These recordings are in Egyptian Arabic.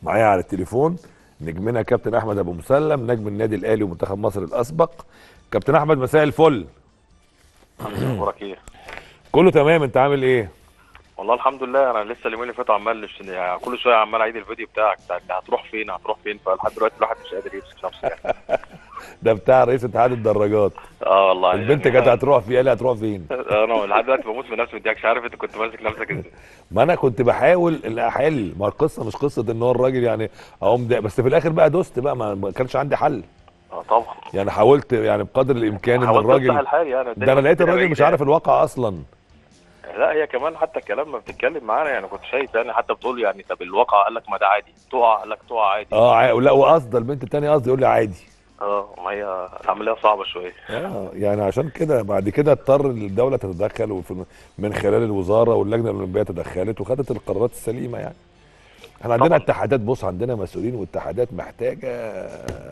معايا على التليفون نجمنا كابتن احمد ابو مسلم نجم النادي الاهلي ومنتخب مصر الاسبق كابتن احمد مساء الفل اخبارك ايه؟ كله تمام انت عامل ايه والله الحمد لله انا لسه اليومين اللي فاتوا عمال يعني كل شويه عمال اعيد الفيديو بتاعك بتاع انت هتروح فين هتروح فين فلحد دلوقتي الواحد مش قادر يمسك نفسه يعني. ده بتاع رئيس اتحاد الدراجات اه والله البنت يعني كانت هتروح فين قال لي هتروح فين انا لحد دلوقتي بموت من نفسي مش عارف انت كنت ماسك نفسك ازاي ما انا كنت بحاول ان احل ما القصه مش قصه ان هو الراجل يعني اقوم ده بس في الاخر بقى دوست بقى ما ما كانش عندي حل اه طبعا يعني حاولت يعني بقدر الامكان ان حاولت الراجل افتح الحال يعني ده انا لقيت الراجل مش عارف الواقع اصلا لا هي كمان حتى الكلام ما بتتكلم معانا يعني كنت شايف يعني حتى بتقول يعني طب الواقع قال لك ما ده عادي تقع قال لك تقع عادي اه عا- لا وقصد البنت التانية قصدي يقول لي عادي اه ما هي العمليه صعبه شويه اه يعني عشان كده بعد كده اضطر الدوله تتدخل وفي من خلال الوزاره واللجنه الاولمبيه تدخلت وخدت القرارات السليمه يعني احنا عندنا طبعاً. اتحادات بص عندنا مسؤولين واتحادات محتاجه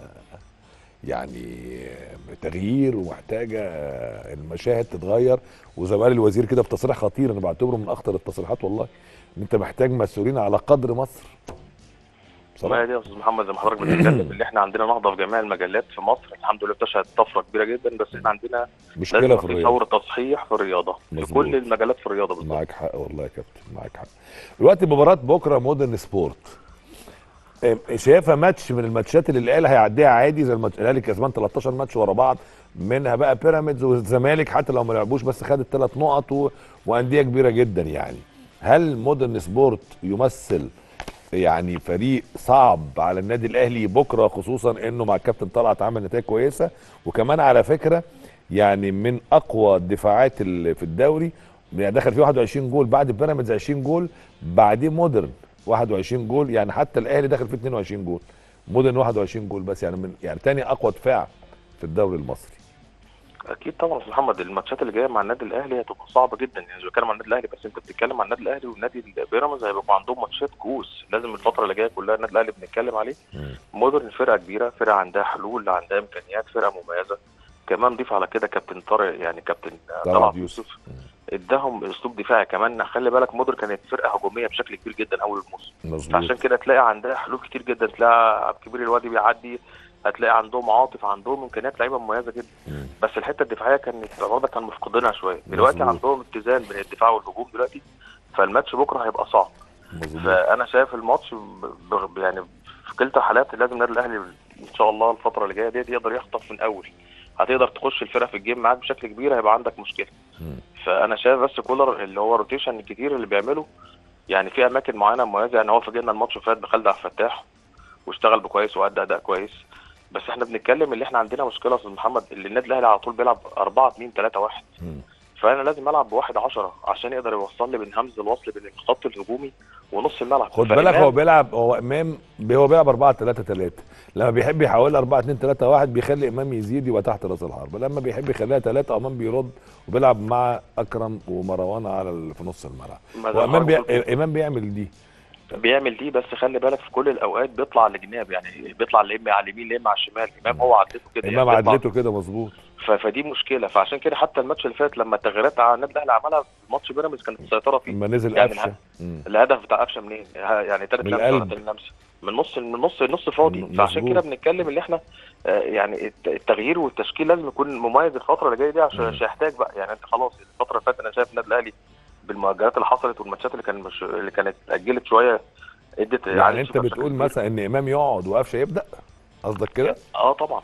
يعني تغيير ومحتاجه المشاهد تتغير وزي ما قال الوزير كده في تصريح خطير انا بعتبره من اخطر التصريحات والله ان انت محتاج مسؤولين على قدر مصر ما هي دي يا استاذ محمد زي ما حضرتك بتتكلم اللي احنا عندنا نهضه في جميع المجالات في مصر الحمد لله بتشهد طفره كبيره جدا بس احنا عندنا مشكله لازم في في الرياضه ثوره تصحيح في الرياضه في مظبوط. كل المجالات في الرياضه بالظبط معاك حق والله يا كابتن معاك حق دلوقتي مباراه بكره مودرن سبورت إيه، شايفها ماتش من الماتشات اللي الاهلي هيعديها عادي زي الماتش الاهلي كسبان 13 ماتش ورا بعض منها بقى بيراميدز والزمالك حتى لو ما لعبوش بس خد الثلاث نقط و... وانديه كبيره جدا يعني هل مودرن سبورت يمثل يعني فريق صعب على النادي الاهلي بكره خصوصا انه مع الكابتن طلعت عمل نتائج كويسه وكمان على فكره يعني من اقوى الدفاعات اللي في الدوري يعني دخل فيه 21 جول بعد بيراميدز 20 جول بعديه مودرن 21 جول يعني حتى الاهلي دخل فيه 22 جول مودرن 21 جول بس يعني من يعني تاني اقوى دفاع في الدوري المصري اكيد طبعا يا استاذ محمد الماتشات اللي جايه مع النادي الاهلي هتبقى صعبه جدا يعني مش بتكلم عن النادي الاهلي بس انت بتتكلم عن النادي الاهلي والنادي بيراميدز هيبقوا عندهم ماتشات كؤوس لازم الفتره اللي جايه كلها النادي الاهلي بنتكلم عليه مودرن فرقه كبيره فرقه عندها حلول عندها امكانيات فرقه مميزه كمان ضيف على كده كابتن طارق يعني كابتن طلعت طلعت يوسف. يوسف اداهم اسلوب دفاعي كمان خلي بالك مودرن كانت فرقه هجوميه بشكل كبير جدا اول الموسم مظبوط فعشان كده تلاقي عندها حلول كتير جدا تلاقي عبد الكبير الوادي بيعدي هتلاقي عندهم عاطف عندهم امكانيات لعيبه مميزه جدا مم. بس الحته الدفاعيه كانت برضه كان مفقدينها شويه دلوقتي مظبوط. عندهم اتزان بين الدفاع والهجوم دلوقتي فالماتش بكره هيبقى صعب مظبوط فانا شايف الماتش ب- ب- يعني في كلتا الحالات لازم النادي الاهلي ان شاء الله الفتره اللي جايه ديت يقدر يخطف من اول هتقدر تخش الفرقه في الجيم معاك بشكل كبير هيبقى عندك مشكله مم. فانا شايف بس كولر اللي هو روتيشن الكتير اللي بيعمله يعني في اماكن معينه مميزه يعني هو فاجئنا الماتش اللي فات بخالد عبد الفتاح واشتغل بكويس وادى اداء كويس بس احنا بنتكلم اللي احنا عندنا مشكله يا استاذ محمد اللي النادي الاهلي على طول بيلعب 4 2 3 1 مم. فانا لازم العب بواحد 10 عشان يقدر يوصل لي من همز الوصل بين الخط الهجومي ونص الملعب خد بالك فإمام- هو بيلعب هو امام هو بيلعب 4 3 3 لما بيحب يحولها 4 2 3 1 بيخلي امام يزيد يبقى تحت راس الحربه لما بيحب يخليها 3 امام بيرد وبيلعب مع اكرم ومروان على ال- في نص الملعب ما زي وامام ما بي... حضرتك قلت. امام بيعمل دي بيعمل دي بس خلي بالك في كل الاوقات بيطلع لجناب يعني بيطلع لا اما على اليمين لا اما على الشمال امام هو عدلته كده امام يعني بيطلع- عدلته كده مظبوط ف- فدي مشكله فعشان كده حتى الماتش اللي فات لما التغييرات على النادي الاهلي عملها في ماتش بيراميدز كانت السيطره فيه لما نزل يعني قفشه مم. الهدف بتاع قفشه منين؟ ها- يعني تالت من لمسه ولا القلب. تاني لمسه من نص من نص النص فاضي م- فعشان مظبوط. كده بنتكلم اللي احنا آه، يعني الت- التغيير والتشكيل لازم يكون مميز الفتره اللي جايه دي عشان مم. مش هيحتاج بقى يعني انت خلاص الفتره اللي فاتت انا شايف النادي الاهلي بالمؤجلات اللي حصلت والماتشات اللي كان مش اللي كانت اتاجلت شويه ادت يعني عليه انت ثقة بشكل بتقول كبير. مثلا ان امام يقعد وقفشه يبدا قصدك كده اه طبعا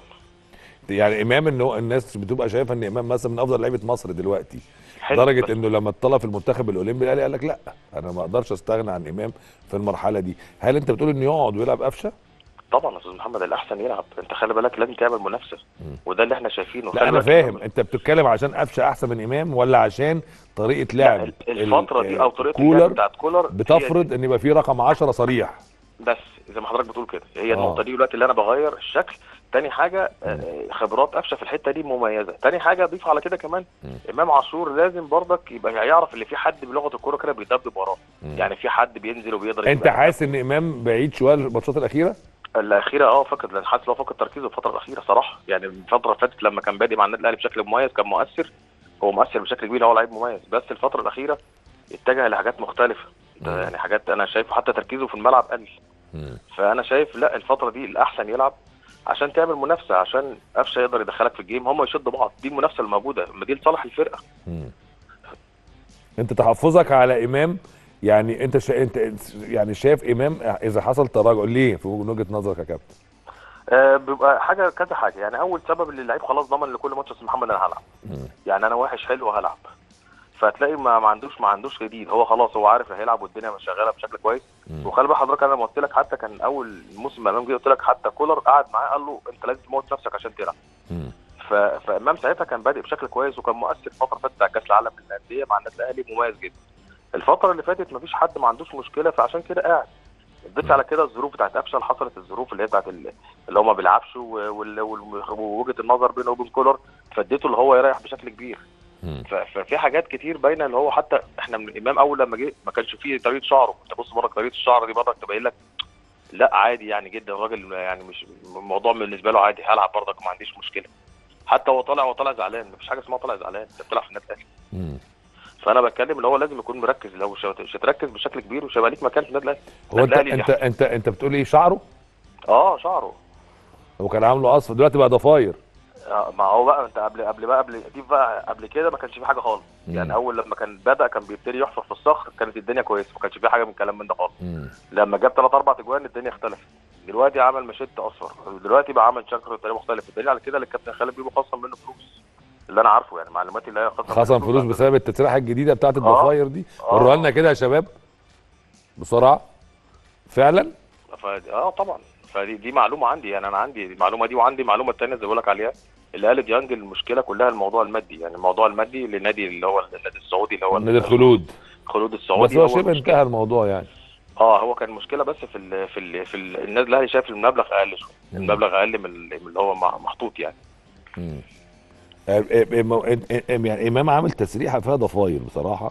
يعني امام انه الناس بتبقى شايفه ان امام مثلا من افضل لعيبه مصر دلوقتي حلو لدرجه بس انه لما اتطلع في المنتخب الاولمبي الاهلي قال لك لا انا ما اقدرش استغنى عن امام في المرحله دي هل انت بتقول انه يقعد ويلعب قفشه طبعا يا استاذ محمد الاحسن يلعب انت خلي بالك لازم تعمل منافسه مم. وده اللي احنا شايفينه لا خلي انا بالك فاهم انت بتتكلم عشان قفشه احسن من امام ولا عشان طريقه لا، لعب الفتره ال- دي او طريقه اللعب كولر بتاعت كولر هي بتفرض ان يبقى في رقم 10 صريح بس زي ما حضرتك بتقول كده هي آه. النقطه دي دلوقتي اللي انا بغير الشكل تاني حاجه آه، خبرات قفشه في الحته دي مميزه تاني حاجه اضيف على كده كمان مم. امام عاشور لازم برضك يبقى يعرف اللي في حد بلغه الكوره كده بيدبدب وراه مم. يعني في حد بينزل وبيقدر انت يبقى- حاسس ان امام بعيد شويه الماتشات الاخيره الاخيره اه فقد لان حاسس لو فقد تركيزه الفتره الاخيره صراحه يعني الفتره اللي فاتت لما كان بادئ مع النادي الاهلي بشكل مميز كان مؤثر هو مؤثر بشكل كبير هو لعيب مميز بس الفتره الاخيره اتجه لحاجات مختلفه ده مم. يعني حاجات انا شايفه حتى تركيزه في الملعب قل مم. فانا شايف لا الفتره دي الاحسن يلعب عشان تعمل منافسه عشان قفشه يقدر يدخلك في الجيم هم يشدوا بعض دي المنافسه الموجوده ما دي لصالح الفرقه مم. انت تحفظك على امام يعني انت شا... انت يعني شايف امام اذا حصل تراجع ليه في وجهه نظرك يا كابتن آه بيبقى حاجه كذا حاجه يعني اول سبب ان اللعيب خلاص ضمن لكل ماتش اسمه محمد انا هلعب مم. يعني انا وحش حلو هلعب فتلاقي ما, ما عندوش ما عندوش جديد هو خلاص هو عارف هيلعب والدنيا مش شغاله بشكل كويس مم. وخلي بال حضرتك انا لما قلت لك حتى كان اول موسم امام جه قلت لك حتى كولر قعد معاه قال له انت لازم تموت نفسك عشان تلعب مم. ف... فامام ساعتها كان بادئ بشكل كويس وكان مؤثر الفتره اللي فاتت على كاس العالم للانديه مع النادي الاهلي مميز جدا الفتره اللي فاتت مفيش حد ما عندوش مشكله فعشان كده قاعد ضيف على كده الظروف بتاعت قفشه اللي حصلت الظروف اللي هي بتاعت ال- اللي هو ما بيلعبش و- وال- وال- ووجهه النظر بينه وبين كولر فاديته اللي هو يريح بشكل كبير مم. ف- ففي حاجات كتير باينه اللي هو حتى احنا من الامام اول لما جه ما كانش فيه طريقه شعره انت بص برك طريقه الشعر دي برك تبين لك لا عادي يعني جدا الراجل يعني مش الموضوع بالنسبه له عادي هلعب برضك ما عنديش مشكله حتى هو طالع هو طالع زعلان مفيش حاجه اسمها طالع زعلان انت بتلعب في النادي الاهلي مم. فانا بتكلم اللي هو لازم يكون مركز لو مش مش هتركز بشكل كبير مش هيبقى ليك مكان في النادي الاهلي هو انت النادي الأهلي انت انت انت بتقول ايه شعره اه شعره هو كان عامله اصفر دلوقتي بقى ضفاير آه، ما هو بقى انت قبل قبل بقى قبل دي بقى قبل كده ما كانش في حاجه خالص مم. يعني اول لما كان بدا كان بيبتدي يحفر في الصخر كانت الدنيا كويسه ما كانش في حاجه من الكلام من ده خالص مم. لما جاب ثلاث اربع اجوان الدنيا اختلفت دلوقتي عمل مشيت اصفر دلوقتي بقى عمل شكل بطريقه مختلفه الدليل على كده اللي الكابتن خالد بيبو خصم منه فلوس اللي انا عارفه يعني معلوماتي اللي هي خصم خصم منه فلوس بسبب التسريحه الجديده بتاعت الضفاير دي آه. وروها لنا كده يا شباب بسرعه فعلا ف... اه طبعا فدي دي معلومه عندي يعني انا عندي المعلومه دي وعندي معلومه الثانيه زي بقول لك عليها اللي قال ديانج المشكله كلها الموضوع المادي يعني الموضوع المادي للنادي اللي هو النادي السعودي اللي هو نادي الخلود خلود بس السعودي هو شبه المشكلة. انتهى الموضوع يعني اه هو كان مشكله بس في ال في ال في ال النادي الاهلي شايف المبلغ اقل شويه مم. المبلغ اقل من ال- من اللي هو مع- محطوط يعني مم. آه، آه، آه، آه، يعني امام عامل تسريحه فيها ضفاير بصراحه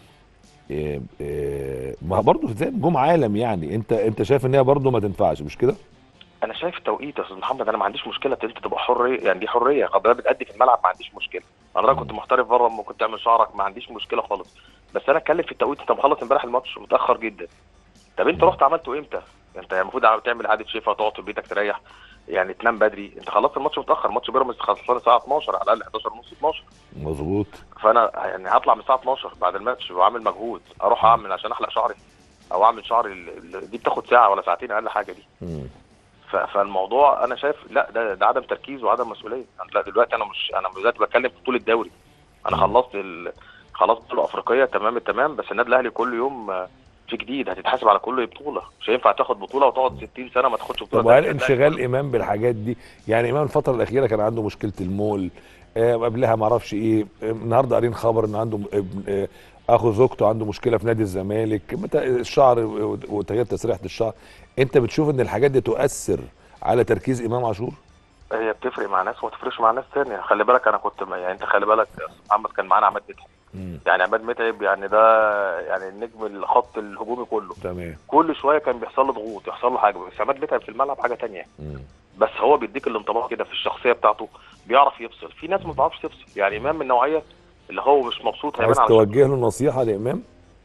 آه، آه، ما برضه زي نجوم عالم يعني انت انت شايف ان هي برضه ما تنفعش مش كده؟ انا شايف التوقيت يا استاذ محمد انا ما عنديش مشكله انت تبقى حريه يعني دي حريه قبل بتأدي في الملعب ما عنديش مشكله انا راجل كنت محترف بره ممكن تعمل شعرك ما عنديش مشكله خالص بس انا اتكلم في التوقيت انت مخلص امبارح الماتش متاخر جدا طب انت رحت عملته امتى انت المفروض تعمل اعاده شفا تقعد في بيتك تريح يعني تنام بدري انت خلصت الماتش متاخر ماتش بيراميدز خلصان الساعه 12 على الاقل 11 ونص 12 مظبوط فانا يعني هطلع من الساعه 12 بعد الماتش وعامل مجهود اروح اعمل عشان احلق شعري او اعمل شعري ال- ال- دي بتاخد ساعه ولا ساعتين اقل حاجه دي مم. ف- فالموضوع انا شايف لا ده, ده عدم تركيز وعدم مسؤوليه أنا لا دلوقتي انا مش انا دلوقتي بتكلم في طول الدوري انا مم. خلصت ال... خلاص بطوله افريقيه تمام التمام بس النادي الاهلي كل يوم آه، في جديد هتتحاسب على كل بطوله مش هينفع تاخد بطوله وتقعد 60 سنه ما تاخدش بطوله طب وهل تانية. انشغال امام بالحاجات دي يعني امام الفتره الاخيره كان عنده مشكله المول آه قبلها ما اعرفش ايه آه، النهارده قارين خبر ان عنده ابن آه اخو زوجته عنده مشكله في نادي الزمالك متى الشعر و- وتغيير تسريحه الشعر انت بتشوف ان الحاجات دي تؤثر على تركيز امام عاشور هي بتفرق مع ناس وما تفرقش مع ناس ثانيه خلي بالك انا كنت يعني انت خلي بالك يا أستاذ محمد كان معانا عماد متعب مم. يعني عماد متعب يعني ده يعني النجم الخط الهجومي كله تمام كل شويه كان بيحصل له ضغوط يحصل له حاجه بس عماد متعب في الملعب حاجه تانية مم. بس هو بيديك الانطباع كده في الشخصيه بتاعته بيعرف يفصل في ناس ما بتعرفش تفصل يعني امام من النوعيه اللي هو مش مبسوط عايز هيبان على توجه له نصيحه لامام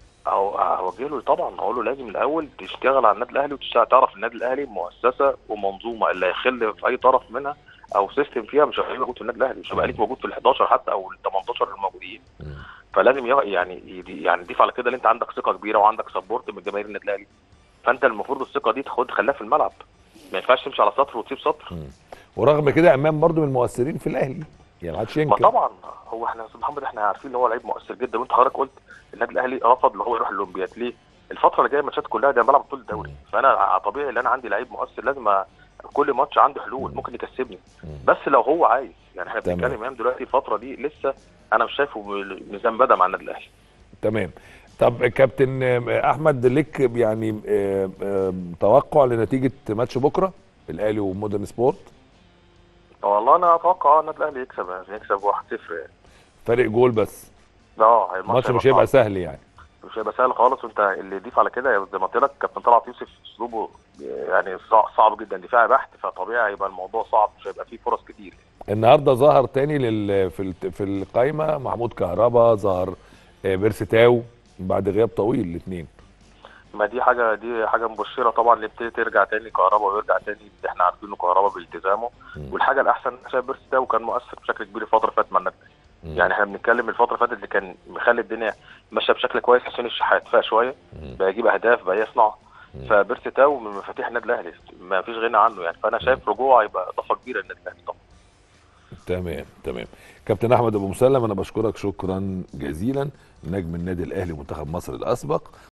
او اوجه له طبعا اقول له لازم الاول تشتغل على النادي الاهلي وتشتغل تعرف النادي الاهلي مؤسسه ومنظومه اللي هيخل في اي طرف منها او سيستم فيها مش هيبقى موجود في النادي الاهلي مش هيبقى ليك موجود في ال 11 حتى او ال 18 الموجودين مم. فلازم يه- يعني يدي- يعني ضيف على كده ان انت عندك ثقه كبيره وعندك سبورت من جماهير النادي الاهلي فانت المفروض الثقه دي تاخد خليها في الملعب ما ينفعش تمشي على سطر وتسيب سطر ورغم كده امام برضو من المؤثرين في الاهلي يعني ما حدش ما ينكر طبعا هو احنا يا استاذ محمد احنا عارفين ان هو لعيب مؤثر جدا وانت حضرتك قلت النادي الاهلي رفض ان هو يروح الاولمبياد ليه؟ الفتره اللي جايه الماتشات كلها ده بلعب طول الدوري فانا طبيعي ان انا عندي لعيب مؤثر لازم أ- كل ماتش عنده حلول مم. ممكن يكسبني مم. بس لو هو عايز يعني احنا تمام. بنتكلم امام دلوقتي الفتره دي لسه انا مش شايفه مزنبده مع النادي الاهلي تمام طب كابتن آه، احمد ليك يعني آه، آه، توقع لنتيجه ماتش بكره الاهلي ومودرن سبورت والله انا اتوقع اه النادي الاهلي يكسب يعني يكسب 1-0 يعني فارق جول بس اه الماتش مش هيبقى صعب. سهل يعني مش هيبقى سهل خالص وانت اللي يضيف على كده زي ما قلت لك كابتن طلعت يوسف اسلوبه يعني صع- صعب جدا دفاعي بحت فطبيعي هيبقى الموضوع صعب مش هيبقى فيه فرص كتير النهارده ظهر تاني لل في الت- في القايمه محمود كهربا ظهر آه، بيرسي تاو بعد غياب طويل الاثنين ما دي حاجه دي حاجه مبشره طبعا اللي ابتدي ترجع تاني كهربا ويرجع تاني اللي احنا عارفينه كهربا بالتزامه مم. والحاجه الاحسن أنا شايف بيرسي تاو كان مؤثر بشكل كبير الفتره اللي فاتت مع النادي مم. يعني احنا بنتكلم الفتره اللي فاتت اللي كان مخلي الدنيا ماشيه بشكل كويس حسين الشحات فاق شويه مم. بقى يجيب اهداف بقى يصنع مم. فبيرسي تاو من مفاتيح النادي الاهلي ما فيش غنى عنه يعني فانا شايف رجوعه هيبقى اضافه كبيره للنادي الاهلي طبعا تمام تمام كابتن احمد ابو مسلم انا بشكرك شكرا جزيلا نجم النادي الاهلي ومنتخب مصر الاسبق